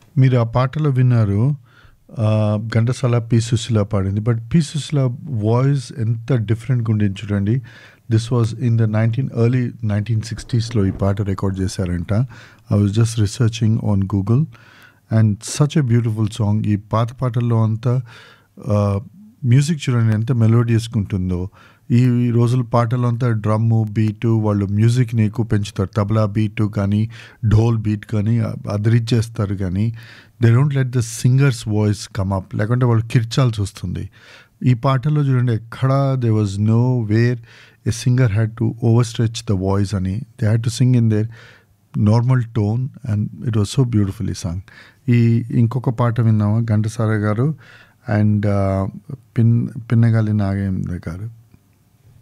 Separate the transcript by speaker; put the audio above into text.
Speaker 1: మీరు ఆ పాటలో విన్నారు ఆ, ఘంటసాల పి సుశీల పాడింది బట్ పి సుశీల వాయిస్ ఎంత డిఫరెంట్గా ఉండేది చూడండి this was in the nineteen early nineteen సిక్స్టీస్లో ఈ పాట రికార్డ్ చేశారంట I was just researching on Google and such a beautiful song ఈ పాత పాటల్లో అంతా మ్యూజిక్ చూడండి ఎంత మెలోడియస్గా ఉంటుందో ఈ ఈ రోజుల పాటలో అంతా డ్రమ్ము బీటు వాళ్ళు మ్యూజిక్ని ఎక్కువ పెంచుతారు తబలా బీటు కానీ ఢోల్ బీట్ కానీ అదిరిచ్చేస్తారు కానీ they don't let the singers voice come up లేకుంటే వాళ్ళు కిర్చాల్సి వస్తుంది ఈ పాటలో చూడండి ఎక్కడా they was nowhere a singer had to over stretch the voice అని they had to sing in their normal tone and it was so beautifully song ఈ ఇంకొక పాట విన్నామా ఘంటసార గారు అండ్ పిన్ పిన్నగాలి నాగేంద్ర గారు